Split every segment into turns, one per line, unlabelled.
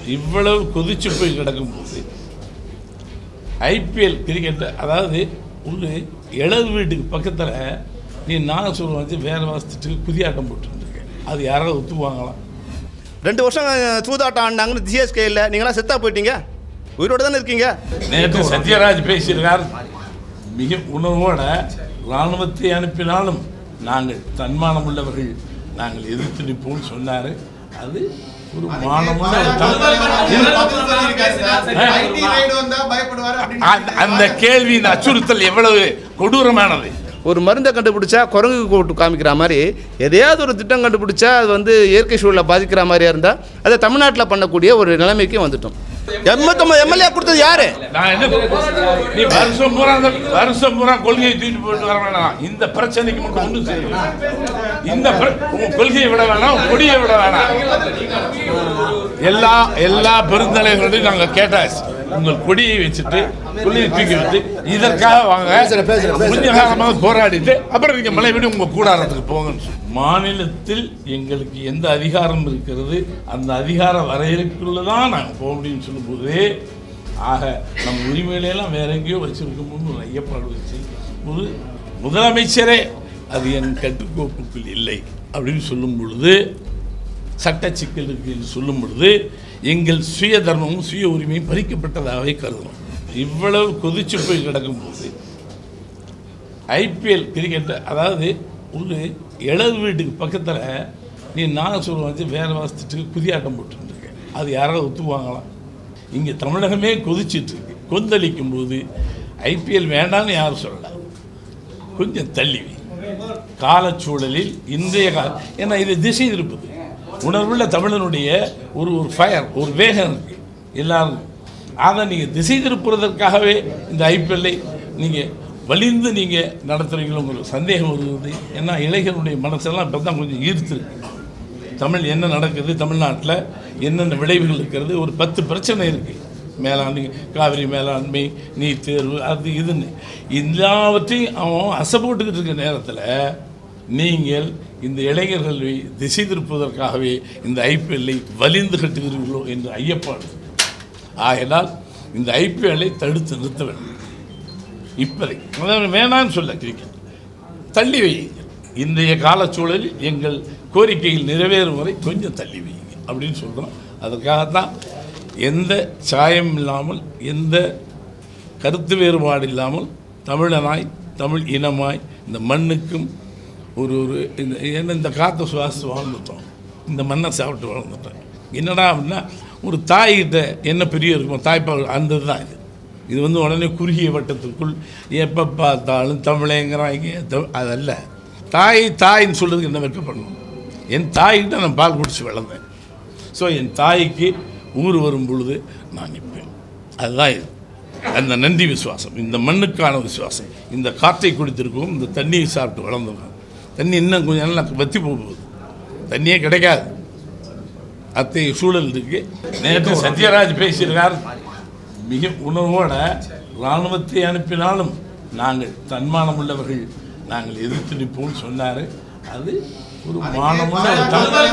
இவ்வளவு கொதிச்சு போய் கிடக்கும்போது ஐபிஎல் கிரிக்கெட்டை அதாவது உள்ள இளவு வீட்டுக்கு பக்கத்தில் நீ நாகசூரம் வச்சு வேறு வாசத்துக்கு குதியாட்டம் போட்டுருக்க அது யாராவது ஒத்துக்குவாங்களாம்
ரெண்டு வருஷம் அஹ், சூதாட்டம் ஆடினாங்கன்னு சிஎஸ்கே இல்லை நீங்களாம் செத்தா போயிட்டீங்க உயிரோட தானே இருக்கீங்க
நேற்று சத்யராஜ் பேசியிருக்கார் மிக உணர்வோட இராணுவத்தை அனுப்பினாலும் நாங்கள் தன்மானம் உள்ளவர்கள் நாங்கள் எதிர்த்து நிற்போம்னு சொன்னார் அது ஒரு மானமுள்ள ஒரு தமிழ் அந்த- அந்த கேள்வியின் அச்சுறுத்தல் எவ்வளவு கொடூரமானது
ஒரு மருந்தை கண்டுபிடிச்சா குரங்கு கூட்டு காமிக்கிற மாதிரி எதையாவது ஒரு திட்டம் கண்டுபிடிச்சா அது வந்து இயற்கை சூழலை பாதிக்கிற மாதிரியா இருந்தால் அதை தமிழ்நாட்டில் பண்ணக்கூடிய ஒரு நிலைமைக்கு வந்துட்டோம் எண்பத்தொம்பது எம்எல்ஏ கொடுத்தது யாரு
நான் என்ன நீ வருஷம் பூரா அந்த வருஷம் பூரா கொள்கையை தூக்கிட்டு போயிட்டு வர வேணாம் இந்த பிரச்சனைக்கு மட்டும் ஒன்றும் செய்யும் இந்த பிர- உங்க கொள்கையை விட வேணாம் கொடியை விட வேணாம் எல்லா எல்லா பெருந்தலைவர்களையும் நாங்க கேட்டாச்சு உங்கள் கொடியை வச்சுட்டு கொள்கையை தூக்கி வச்சு இதற்காக வாங்க கொஞ்ச காலமாக போராடிட்டு அப்புறம் நீங்க மலை விட உங்க கூடாரத்துக்கு போங்கன்னு சொல்லி. மாநிலத்தில் எங்களுக்கு எந்த அதிகாரம் இருக்கிறது அந்த அதிகார வரையறைக்குள்ள தான் நாங்கள் போக முடியும்னு சொல்லும்போது ஆக நம் உரிமையிலெல்லாம் வேற எங்கேயோ வச்சிருக்கோம்னு ஒரு ஐயப்பாடு வச்சு ஒரு முதலமைச்சரே அது என் கட்டுக்கோப்புக்குள் இல்லை அப்படின்னு சொல்லும் பொழுது சட்ட சிக்கலுக்கு என்று சொல்லும் பொழுது எங்கள் சுய தர்மமும் சுய உரிமையும் பறிக்கப்பட்டதாகவே கருதுகிறோம் இவ்வளவு கொதிச்சு போய் கிடக்கும்போது ஐபிஎல் கிரிக்கெட்டை அதாவது உள்ள இளவு வீட்டுக்கு பக்கத்தில் நீ நாகசூரம் வச்சு வேறு வாசத்துக்கு குதியாட்டம் போட்டுருக்க அது யாராவது ஒத்துக்குவாங்களாம் இங்கே தமிழகமே கொதிச்சிட்டு இருக்கு கொந்தளிக்கும் போது ஐபிஎல் வேண்டாம்னு யாரும் சொல்லல கொஞ்சம் தள்ளி வை. காலச்சூழலில் இன்றைய கால ஏன்னா இது திசை திருப்புது உணர்வுள்ள தமிழனுடைய ஒரு ஒரு ஃபயர் ஒரு வேகம் இருக்கு எல்லாரும் அதை நீங்கள் திசை திருப்புறதற்காகவே இந்த ஐபிஎல்லை நீங்கள் வலிந்து நீங்கள் நடத்துறீங்களோங்கிற சந்தேகம் வருவது ஏன்னா இளைஞருடைய மனசெல்லாம் இப்போ தான் கொஞ்சம் ஈர்த்துருக்கு தமிழ் என்ன நடக்குது தமிழ்நாட்டில் என்னென்ன விளைவுகள் இருக்கிறது ஒரு பத்து பிரச்சனை இருக்குது மேலாண்மை காவிரி மேலாண்மை நீட் தேர்வு அது இதுன்னு எல்லாவற்றையும் அவன் அசைப்போட்டுக்கிட்டு இருக்க நேரத்தில் நீங்கள் இந்த இளைஞர்களை திசை திருப்புவதற்காகவே இந்த ஐபிஎல்லை வலிந்து கட்டுகிறீர்களோ என்று ஐயப்பாடு ஆகையால் இந்த ஐபிஎல்லை தடுத்து நிறுத்த வேண்டும் இப்போதை அதாவது வேணான்னு சொல்ல கிரிக்கெட் தள்ளி வையுங்க இன்றைய காலச்சூழலில் எங்கள் கோரிக்கைகள் நிறைவேறும் வரை கொஞ்சம் தள்ளி வையுங்க அப்படின்னு சொல்கிறோம் அதற்காகத்தான் எந்த சாயம் இல்லாமல் எந்த கருத்து வேறுபாடு இல்லாமல் தமிழனாய் தமிழ் இனமாய் இந்த மண்ணுக்கும் ஒரு ஒரு இந்த ஏன்னா இந்த காற்றை சுவாசித்து வாழ்ந்துட்டோம் இந்த மண்ணை சாப்பிட்டு வாழ்ந்துட்டோம் என்னடா அப்படின்னா ஒரு தாய்கிட்ட என்ன பெரிய இருக்கும் தாய்ப்பால் அந்த தான் இது இது வந்து உடனே குறுகிய வட்டத்துக்குள் எப்போ பார்த்தாலும் தமிழேங்கிறாங்க த- அதல்ல தாய் தாயின்னு சொல்கிறதுக்கு என்ன வெட்கப்படணும் என் தாய்கிட்ட நான் பால் குடிச்சு வளர்ந்தேன் ஸோ என் தாய்க்கு ஊர் வரும் பொழுது நான் நிற்பேன் அதுதான் இது அந்த நன்றி விசுவாசம் இந்த மண்ணுக்கான விசுவாசம் இந்த காற்றை குடித்திருக்கோம் இந்த தண்ணியை சாப்பிட்டு வளர்ந்தோம் தண்ணி இன்னும் கொஞ்சம் நல்லா வத்தி போகுது தண்ணியே கிடைக்காது அத்தகைய சூழல் இருக்கு நேற்று சத்யராஜ் பேசியிருக்கார் மிக உணர்வோட இராணுவத்தை அனுப்பினாலும் நாங்கள் தன்மானம் உள்ளவர்கள் நாங்கள் எதிர்த்து நிற்போம்னு சொன்னார் அது ஒரு மானமுள்ள ஒரு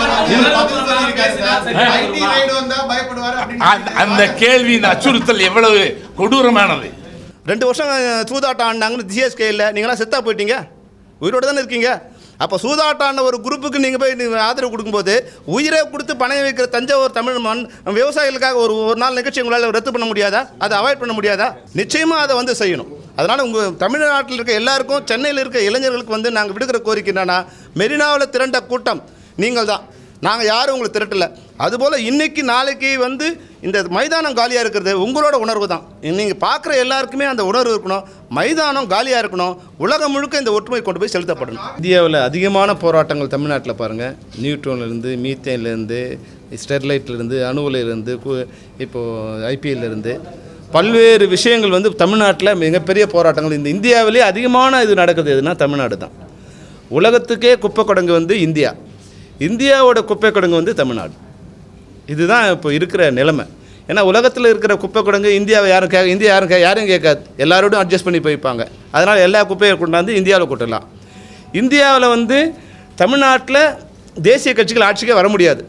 தமிழ் அந்த- அந்த கேள்வியின் அச்சுறுத்தல் எவ்வளவு கொடூரமானது
ரெண்டு வருஷம் அஹ், சூதாட்டம் ஆடினாங்கன்னு சிஎஸ்கே இல்லை நீங்களாம் செத்தா போயிட்டீங்க உயிரோட தானே இருக்கீங்க அப்போ சூதாட்டம் ஆடின ஒரு குரூப்புக்கு நீங்கள் போய் நீங்க ஆதரவு கொடுக்கும்போது உயிரை கொடுத்து பணம் வைக்கிற தஞ்சாவூர் தமிழ் மண் விவசாயிகளுக்காக ஒரு ஒரு நாள் நிகழ்ச்சி உங்களால் ரத்து பண்ண முடியாதா அதை அவாய்ட் பண்ண முடியாதா நிச்சயமாக அதை வந்து செய்யணும் அதனால் உங்கள் தமிழ்நாட்டில் இருக்க எல்லாருக்கும் சென்னையில் இருக்க இளைஞர்களுக்கு வந்து நாங்கள் விடுக்கிற கோரிக்கை என்னன்னா மெரினாவில் திரண்ட கூட்டம் நீங்கள் தான் நாங்கள் யாரும் உங்களை திரட்டல அதுபோல் இன்னைக்கு நாளைக்கு வந்து இந்த மைதானம் காலியாக இருக்கிறது உங்களோட உணர்வு தான் நீங்கள் பார்க்குற எல்லாருக்குமே அந்த உணர்வு இருக்கணும் மைதானம் காலியாக இருக்கணும் உலகம் முழுக்க இந்த ஒற்றுமை கொண்டு போய் செலுத்தப்படணும் இந்தியாவில் அதிகமான போராட்டங்கள் தமிழ்நாட்டில் பாருங்கள் நியூட்ரோன்லேருந்து மீத்தேன்லேருந்து ஸ்டெர்லைட்லேருந்து அணுவிலேருந்து இப்போது ஐபிஎல்லேருந்து பல்வேறு விஷயங்கள் வந்து தமிழ்நாட்டில் மிகப்பெரிய போராட்டங்கள் இந்த இந்தியாவிலே அதிகமான இது நடக்குது எதுனா தமிழ்நாடு தான் உலகத்துக்கே குப்பை கொடங்கு வந்து இந்தியா இந்தியாவோட குப்பை கொடங்கு வந்து தமிழ்நாடு இதுதான் இப்போ இருக்கிற நிலைமை ஏன்னா உலகத்தில் இருக்கிற குப்பை கொடங்கு இந்தியாவை யாரும் கே இந்தியா யாரும் கே யாரும் கேட்காது எல்லாரோடும் அட்ஜஸ்ட் பண்ணி போய்ப்பாங்க அதனால் எல்லா குப்பையை கொண்டாந்து இந்தியாவில் கொட்டலாம் இந்தியாவில் வந்து தமிழ்நாட்டில் தேசிய கட்சிகள் ஆட்சிக்கே வர முடியாது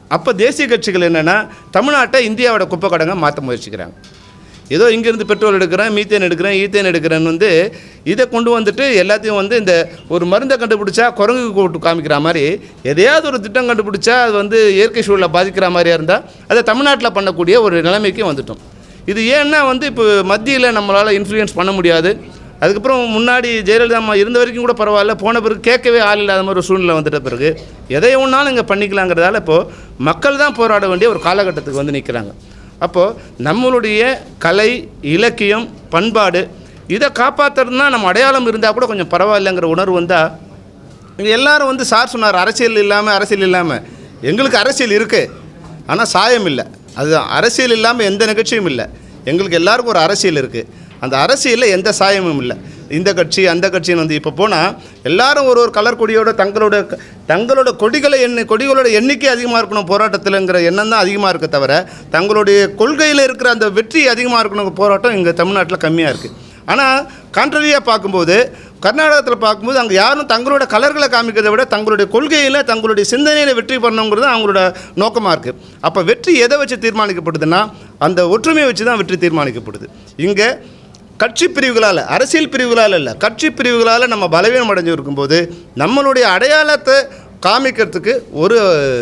அப்போ தேசிய கட்சிகள் என்னென்னா தமிழ்நாட்டை இந்தியாவோட குப்பை கடங்க மாற்ற முயற்சிக்கிறாங்க ஏதோ இங்கேருந்து பெட்ரோல் எடுக்கிறேன் மீத்தேன் எடுக்கிறேன் ஈத்தேன் எடுக்கிறேன்னு வந்து இதை கொண்டு வந்துட்டு எல்லாத்தையும் வந்து இந்த ஒரு மருந்தை கண்டுபிடிச்சா குரங்கு கூட்டு காமிக்கிற மாதிரி எதையாவது ஒரு திட்டம் கண்டுபிடிச்சா அது வந்து இயற்கை சூழலை பாதிக்கிற மாதிரியா இருந்தால் அதை தமிழ்நாட்டில் பண்ணக்கூடிய ஒரு நிலைமைக்கு வந்துட்டோம் இது ஏன்னா வந்து இப்போ மத்தியில் நம்மளால் இன்ஃப்ளூயன்ஸ் பண்ண முடியாது அதுக்கப்புறம் முன்னாடி ஜெயலலிதா அம்மா இருந்த வரைக்கும் கூட பரவாயில்ல போன பிறகு கேட்கவே ஆள் இல்லாத மாதிரி ஒரு சூழ்நிலை வந்துட்ட பிறகு எதை ஒன்றாலும் இங்கே பண்ணிக்கலாங்கிறதால இப்போது மக்கள் தான் போராட வேண்டிய ஒரு காலகட்டத்துக்கு வந்து நிற்கிறாங்க அப்போது நம்மளுடைய கலை இலக்கியம் பண்பாடு இதை காப்பாற்றுறதுனா நம்ம அடையாளம் இருந்தால் கூட கொஞ்சம் பரவாயில்லைங்கிற உணர்வு வந்தால் இங்கே எல்லாரும் வந்து சார் சொன்னார் அரசியல் இல்லாமல் அரசியல் இல்லாமல் எங்களுக்கு அரசியல் இருக்குது ஆனால் சாயம் இல்லை அதுதான் அரசியல் இல்லாமல் எந்த நிகழ்ச்சியும் இல்லை எங்களுக்கு எல்லாருக்கும் ஒரு அரசியல் இருக்குது அந்த அரசியலில் எந்த சாயமும் இல்லை இந்த கட்சி அந்த கட்சின்னு வந்து இப்போ போனால் எல்லாரும் ஒரு ஒரு கலர் கொடியோட தங்களோட தங்களோட கொடிகளை எண்ணி கொடிகளோட எண்ணிக்கை அதிகமாக இருக்கணும் போராட்டத்தில்ங்கிற எண்ணம் தான் அதிகமாக இருக்க தவிர தங்களுடைய கொள்கையில் இருக்கிற அந்த வெற்றி அதிகமாக இருக்கணும் போராட்டம் இங்கே தமிழ்நாட்டில் கம்மியாக இருக்குது ஆனால் கான்ட்ரரியாக பார்க்கும்போது கர்நாடகத்தில் பார்க்கும்போது அங்கே யாரும் தங்களோட கலர்களை காமிக்கிறதை விட தங்களுடைய கொள்கையில் தங்களுடைய சிந்தனையில் வெற்றி பண்ணணுங்கிறது அவங்களோட நோக்கமாக இருக்குது அப்போ வெற்றி எதை வச்சு தீர்மானிக்கப்படுதுன்னா அந்த ஒற்றுமையை வச்சு தான் வெற்றி தீர்மானிக்கப்படுது இங்கே கட்சி பிரிவுகளால் அரசியல் பிரிவுகளால் இல்லை கட்சி பிரிவுகளால் நம்ம பலவீனம் அடைஞ்சு இருக்கும்போது நம்மளுடைய அடையாளத்தை காமிக்கிறதுக்கு ஒரு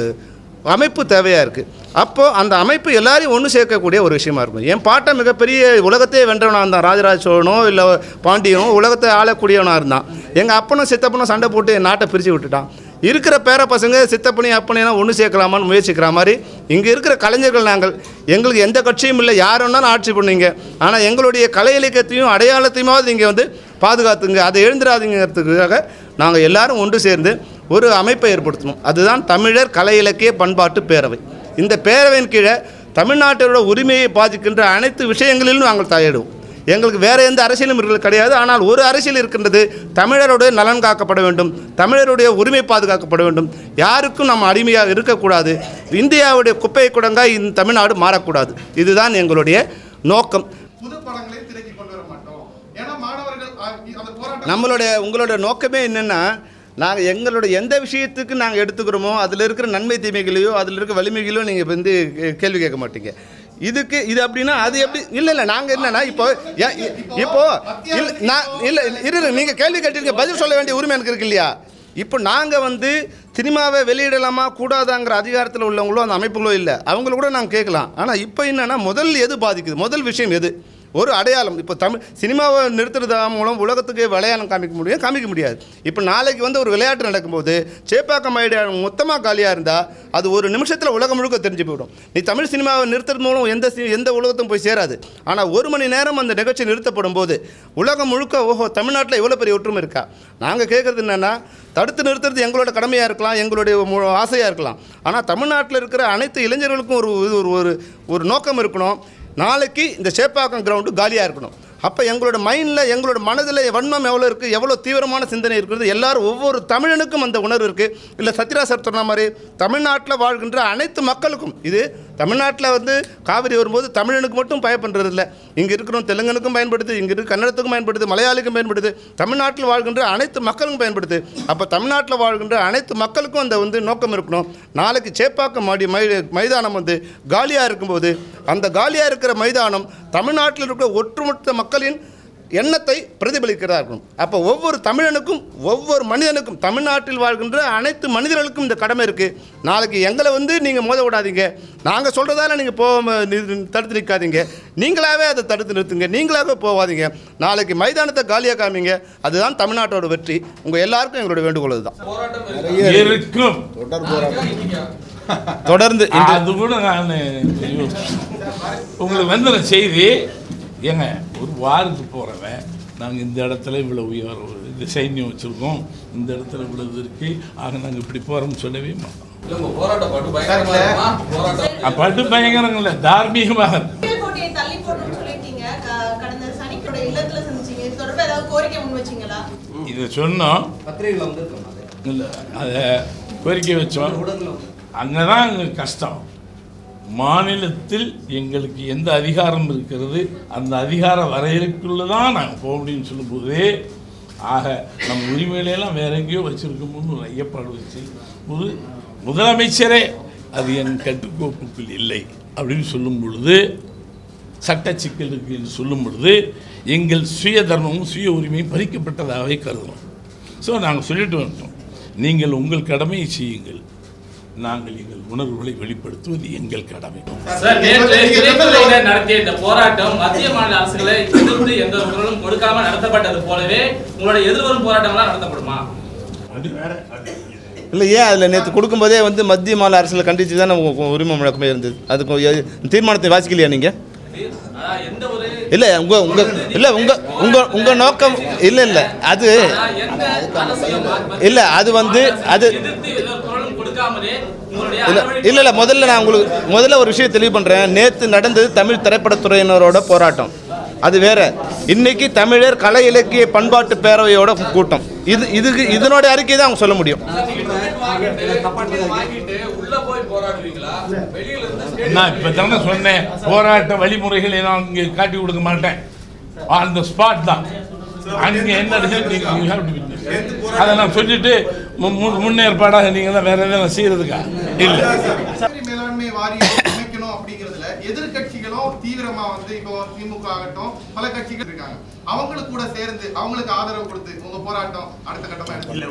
அமைப்பு தேவையாக இருக்குது அப்போது அந்த அமைப்பு எல்லாரையும் ஒன்று சேர்க்கக்கூடிய ஒரு விஷயமா இருக்கும் என் பாட்டை மிகப்பெரிய உலகத்தையே வென்றவனாக இருந்தான் ராஜராஜ சோழனோ இல்லை பாண்டியனோ உலகத்தை ஆளக்கூடியவனாக இருந்தான் எங்கள் அப்பனும் சித்தப்பனும் சண்டை போட்டு என் நாட்டை பிரித்து விட்டுட்டான் இருக்கிற பேர பசங்க சித்தப்பனையும் அப்பனையும் ஒன்று சேர்க்கலாமான்னு முயற்சிக்கிற மாதிரி இங்கே இருக்கிற கலைஞர்கள் நாங்கள் எங்களுக்கு எந்த கட்சியும் இல்லை யார் வேணாலும் ஆட்சி பண்ணுவீங்க ஆனால் எங்களுடைய கலை இலக்கியத்தையும் அடையாளத்தையுமாவது நீங்கள் வந்து பாதுகாத்துங்க அதை எழுந்துடாதீங்கிறதுக்காக நாங்கள் எல்லாரும் ஒன்று சேர்ந்து ஒரு அமைப்பை ஏற்படுத்தணும் அதுதான் தமிழர் கலை இலக்கிய பண்பாட்டு பேரவை இந்த பேரவையின் கீழே தமிழ்நாட்டோட உரிமையை பாதிக்கின்ற அனைத்து விஷயங்களிலும் நாங்கள் தலையிடுவோம் எங்களுக்கு வேறு எந்த அரசியலும் இருக்கிறது கிடையாது ஆனால் ஒரு அரசியல் இருக்கின்றது தமிழருடைய நலன் காக்கப்பட வேண்டும் தமிழருடைய உரிமை பாதுகாக்கப்பட வேண்டும் யாருக்கும் நம்ம அடிமையாக இருக்கக்கூடாது இந்தியாவுடைய குப்பை குடங்காய் இந்த தமிழ்நாடு மாறக்கூடாது இதுதான் எங்களுடைய நோக்கம்
புது படங்களை திரைக்கு கொண்டு வர மாட்டோம் ஏன்னா மாணவர்கள் அ, அந்த போராட்டம்
நம்மளுடைய உங்களோட நோக்கமே என்னென்னா நாங்கள் எங்களுடைய எந்த விஷயத்துக்கு நாங்கள் எடுத்துக்கிறோமோ அதில் இருக்கிற நன்மை தீமைகளையோ அதில் இருக்கிற வலிமைகளையோ நீங்கள் வந்து கே- கேள்வி கேட்க மாட்டீங்க இதுக்கு இது அப்படின்னா அது எப்படி இல்லை இல்லை நாங்கள் என்னன்னா இப்போ ஏன் இ- இப்போ இல்லை நான் இல்லை இரு இரு, நீங்கள் கேள்வி கேட்டிருக்க பதில் சொல்ல வேண்டிய உரிமை எனக்கு இருக்கு இல்லையா இப்போ நாங்கள் வந்து சினிமாவை வெளியிடலாமா கூடாதாங்கிற அதிகாரத்தில் உள்ளவங்களோ அந்த அமைப்புகளோ இல்லை அவங்கள கூட நாங்கள் கேட்கலாம் ஆனால் இப்போ என்னன்னா முதல் எது பாதிக்குது முதல் விஷயம் எது ஒரு அடையாளம் இப்போ தமிழ் சினிமாவை நிறுத்துறதா மூலம் உலகத்துக்கு விளையாடம் காமிக்க முடியும் காமிக்க முடியாது இப்போ நாளைக்கு வந்து ஒரு விளையாட்டு நடக்கும்போது சேப்பாக்கம் ஐடியா மொத்தமாக காலியாக இருந்தால் அது ஒரு நிமிஷத்தில் உலகம் முழுக்க தெரிஞ்சு போயிடும் நீ தமிழ் சினிமாவை நிறுத்துறது மூலம் எந்த சி- எந்த உலகத்தும் போய் சேராது ஆனால் ஒரு மணி நேரம் அந்த நிகழ்ச்சி நிறுத்தப்படும் போது உலகம் முழுக்க ஓஹோ தமிழ்நாட்டில் இவ்வளோ பெரிய ஒற்றுமை இருக்கா நாங்கள் கேட்குறது என்னென்னா தடுத்து நிறுத்துறது எங்களோட கடமையாக இருக்கலாம் எங்களுடைய மு- ஆசையாக இருக்கலாம் ஆனால் தமிழ்நாட்டில் இருக்கிற அனைத்து இளைஞர்களுக்கும் ஒரு இது ஒரு ஒரு ஒரு நோக்கம் இருக்கணும் நாளைக்கு இந்த சேப்பாக்கம் கிரவுண்டு காலியாக இருக்கணும் அப்போ எங்களோட மைண்டில் எங்களோட மனதில் வன்மம் எவ்வளோ இருக்குது எவ்வளோ தீவிரமான சிந்தனை இருக்கிறது எல்லாரும் ஒவ்வொரு தமிழனுக்கும் அந்த உணர்வு இருக்குது இல்லை சத்யராஜ் சார் சொன்ன மாதிரி தமிழ்நாட்டில் வாழ்கின்ற அனைத்து மக்களுக்கும் இது தமிழ்நாட்டில் வந்து காவிரி வரும்போது தமிழனுக்கு மட்டும் பயப்படுறது இல்லை இங்கே இருக்கிறோம் தெலுங்கனுக்கும் பயன்படுது இங்கே இருக்க கன்னடத்துக்கும் பயன்படுது மலையாளிக்கும் பயன்படுது தமிழ்நாட்டில் வாழ்கின்ற அனைத்து மக்களுக்கும் பயன்படுது அப்போ தமிழ்நாட்டில் வாழ்கின்ற அனைத்து மக்களுக்கும் அந்த வந்து நோக்கம் இருக்கணும் நாளைக்கு சேப்பாக்கம் மாடி மை மைதானம் வந்து காலியாக இருக்கும்போது அந்த காலியாக இருக்கிற மைதானம் தமிழ்நாட்டில் இருக்கிற ஒட்டுமொத்த மக்களின் எண்ணத்தை பிரதிபலிக்கிறதா இருக்கணும் அப்போ ஒவ்வொரு தமிழனுக்கும் ஒவ்வொரு மனிதனுக்கும் தமிழ்நாட்டில் வாழ்கின்ற அனைத்து மனிதர்களுக்கும் இந்த கடமை இருக்குது நாளைக்கு எங்களை வந்து நீங்கள் மோத விடாதீங்க நாங்கள் சொல்கிறதால நீங்கள் போக தடுத்து நிற்காதீங்க நீங்களாகவே அதை தடுத்து நிறுத்துங்க நீங்களாகவே போகாதீங்க நாளைக்கு மைதானத்தை காலியாக காமிங்க அதுதான் தமிழ்நாட்டோட வெற்றி உங்கள் எல்லாருக்கும் எங்களோட வேண்டுகோள் தான்
இருக்கும்
தொடர்ந்து இந்த
அது கூட நான் யோசிச்சேன். உங்களுக்கு வந்துற செய்தி ஏங்க ஒரு வாரத்துக்கு போகிறவன் நாங்கள் இந்த இடத்துல இவ்வளோ உயர் இந்த சைன்யம் வச்சுருக்கோம் இந்த இடத்துல இவ்வளோ இது இருக்குது ஆக நாங்கள் இப்படி போகிறோம்னு சொல்லவே மாட்டோம்
இல்ல போராட்டம் பட்டு பயங்கரமா இருக்குமா போராட்டம்
அ, பட்டு பயங்கரங்கள தார்மீகமாக இருக்கு.
அரசியல் போட்டியை தள்ளி போடணும்னு சொல்லியிருக்கீங்க க- கடந்த சனிக்கிழமை இல்லத்துல சந்திச்சீங்க இது தொடர்பா ஏதாவது கோரிக்கை முன் வச்சீங்களா
இதை சொன்னோம்
பத்திரிகையில் வந்திருக்கோம் அது
இல்லை அதை கோரிக்கை வச்சோம் அங்கே தான் எங்களுக்கு கஷ்டம் மாநிலத்தில் எங்களுக்கு எந்த அதிகாரம் இருக்கிறது அந்த அதிகார வரையறைக்குள்ளே தான் நாங்கள் போக முடியும்னு சொல்லும்போது ஆக நம்ம உரிமையிலெல்லாம் வேற எங்கேயோ வச்சுருக்கோம்னு ஒரு ஐயப்பாடு வச்சு ஒரு முதலமைச்சரே அது என் கட்டுக்கோப்புக்குள் இல்லை அப்படின்னு சொல்லும் பொழுது சட்ட சிக்கலுக்கு என்று சொல்லும் பொழுது எங்கள் சுய தர்மமும் சுய உரிமையும் பறிக்கப்பட்டதாகவே கருதுகிறோம் ஸோ நாங்கள் சொல்லிட்டு வந்துட்டோம் நீங்கள் உங்கள் கடமையை செய்யுங்கள் நாங்கள் எங்கள் உணர்வுகளை வெளிப்படுத்துவது எங்கள் கடமை
சார் நேற்று திரைத்துறையினர் நடத்திய இந்த போராட்டம் மத்திய மாநில அரசுகளை எதிர்த்து எந்த ஒரு குரலும் கொடுக்காம நடத்தப்பட்டது போலவே உங்களுடைய எதிர்வரும் போராட்டங்களாம் நடத்தப்படுமா
இல்லை ஏன் அதில் நேற்று கொடுக்கும்போதே வந்து மத்திய மாநில அரசில் கண்டித்து தானே உங்க- உங்க உரிமை முழக்கமே இருந்தது அதுக்கு எ- தீர்மானத்தை வாசிக்கலையா நீங்கள்
அதான் எந்த ஒரு
இல்லை உங்கள் உங்கள் இல்லை உங்கள் உங்கள் உங்கள் நோக்கம் இல்லை இல்லை அது
அதான் எந்த அரசியலும் ம-
இல்லை அது வந்து அது
எதிர்த்து எந்த ஒரு குரலும் கொடுக்காமலே உங்களுடைய
இல்லை
அறவழி-
இல்லை இல்லை முதல்ல நான் உங்களுக்கு முதல்ல ஒரு விஷயம் தெளிவு பண்ணுறேன் நேற்று நடந்தது தமிழ் திரைப்படத்துறையினரோட போராட்டம் அது வேற இன்னைக்கு தமிழர் கலை இலக்கிய பண்பாட்டு பேரவையோட கூட்டம் இது இதுக்கு இதனோட அறிக்கை தான் அவங்க சொல்ல முடியும்
வாங்கிட்டு உள்ள போய் போராடுவீங்களா வெளியில இருந்து stadium
நான் இப்போ தானே சொன்னேன் போராட்ட வழிமுறைகளை நான் இங்கே காட்டி கொடுக்க மாட்டேன் அந்த ஸ்பாட் தான் அங்கே என்ன result you have to witness. அதை நான் சொல்லிட்டு மு- மு- முன்னேற்பாடாக நீங்கள் தான் வேற எதாவது செய்யறதுக்கா இல்லை
காவிரி மேலாண்மை வாரியம் அமைக்கணும் அப்படிங்கிறதுல எதிர்க்கட்சிகளும் தீவிரமா வந்து இப்போ திமுக ஆகட்டும் பல கட்சிகள் இருக்காங்க அவங்களுக்கு கூட சேர்ந்து அவங்களுக்கு ஆதரவு கொடுத்து உங்க போராட்டம் அடுத்த கட்டமா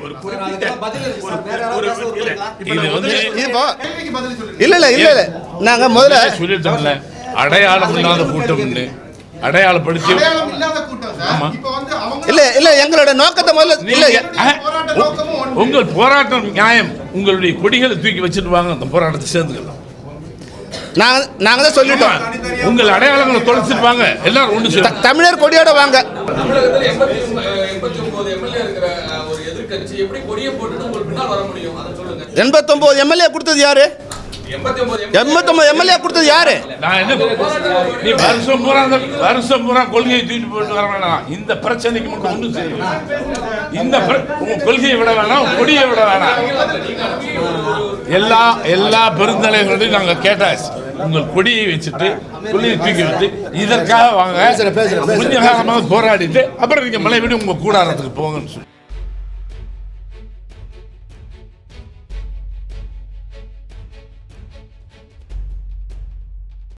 எடுத்து
இது வந்து
இப்போ
கேள்விக்கு பதில் சொல்லுங்க
இல்லை இல்லை இல்லை இல்லை நாங்கள் முதல்ல
சொல்லிட்டோம்ல அடையாளம் இல்லாத கூட்டம் உண்டு அடையாளப்படுத்தி
அடையாளம் இல்லாத கூட்டம் சார்
ஆமா.
இப்போ வந்து அவங்க
இல்லை இல்லை எங்களோட நோக்கத்தை முதல்ல இல்லை
அஹ்,
போராட்ட நோக்கமும் ஒன்று.
உங்கள் போராட்டம் நியாயம் உங்களுடைய கொடிகளை தூக்கி வச்சுட்டு வாங்க அந்த போராட்டத்தை சேர்ந்துக்கலாம்
நாங்கள் நாங்கள் தான் சொல்லிட்டோம்
உங்கள் அடையாளங்களை தொலைச்சிருப்பாங்க எல்லாரும் ஒன்று
த-
சேரும்
தமிழர் கொடியோட வாங்க
தமிழகத்துல எண்பத்தி எண்பத்தி ஒன்பது எம்எல்ஏ இருக்கிற அஹ், ஒரு எதிர்க்கட்சி எப்படி கொடியை போட்டுட்டு உங்களுக்கு பின்னால் வர முடியும் அதை சொல்லுங்க
எண்பத்தொம்போது எம்எல்ஏ கொடுத்தது யாரு
எண்பத்தி ஒன்பது
எண்பத்தொம்போது எம்எல்ஏ கொடுத்தது யாரு
நான் என்ன நீ வருஷம் பூரா அந்த வருஷம் பூரா கொள்கையை தூக்கிட்டு போயிட்டு வர வேணாம் இந்த பிரச்சனைக்கு மட்டும் ஒன்று செய்யும் இந்த பிர- உன் கொள்கையை விட வேணாம் உன் கொடியை விட வேணாம் எல்லா எல்லா பெருந்தலைவர்களையும் நாங்கள் கேட்டாச்சு உங்கள் கொடியை வச்சுட்டு கொடியை தூக்கி வச்சு இதற்காக வாங்க கொஞ்ச காலமாக போராடிட்டு அப்புறம் நீங்க மலை விட்டு உங்க கூடாரத்துக்கு போங்கன்னு சொல்லி